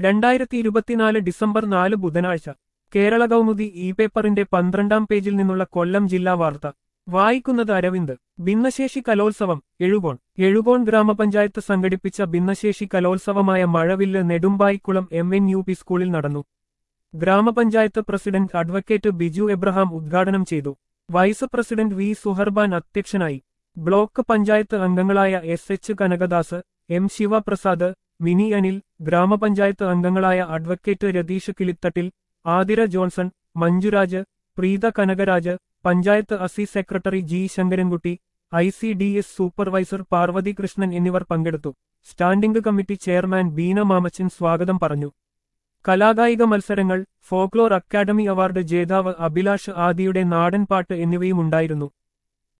രണ്ടായിരത്തി ഇരുപത്തിനാല് ഡിസംബർ നാല് ബുധനാഴ്ച കേരള കൗമുദി ഇ പേപ്പറിന്റെ പന്ത്രണ്ടാം പേജിൽ നിന്നുള്ള കൊല്ലം ജില്ലാ വാർത്ത വായിക്കുന്നത് അരവിന്ദ് ഭിന്നശേഷി കലോത്സവം എഴുകോൺ എഴുകോൺ ഗ്രാമപഞ്ചായത്ത് സംഘടിപ്പിച്ച ഭിന്നശേഷി കലോത്സവമായ Mazhavillu Nedumpaikulam M N U P സ്കൂളിൽ നടന്നു ഗ്രാമപഞ്ചായത്ത് പ്രസിഡന്റ് അഡ്വക്കേറ്റ് ബിജു എബ്രഹാം ഉദ്ഘാടനം ചെയ്തു വൈസ് പ്രസിഡന്റ് വി സുഹർബാൻ അധ്യക്ഷനായി ബ്ലോക്ക് പഞ്ചായത്ത് അംഗങ്ങളായ S H Kanakadas M Sivaprasad Mini Anil ഗ്രാമപഞ്ചായത്ത് അംഗങ്ങളായ അഡ്വക്കേറ്റ് രതീഷ് കിളിത്തട്ടിൽ ആതിര ജോൺസൺ മഞ്ജുരാജ് പ്രീത കനകരാജ് പഞ്ചായത്ത് അസി secretary G Sankarankutty I C D S supervisor Parvathy Krishnan എന്നിവർ പങ്കെടുത്തു standing committee chairman Beena Mamachan സ്വാഗതം പറഞ്ഞു കലാകായിക മത്സരങ്ങൾ ഫോക്ലോർ അക്കാദമി അവാർഡ് ജേതാവ് അഭിലാഷ് ആദിയുടെ നാടൻ പാട്ട് എന്നിവയും ഉണ്ടായിരുന്നു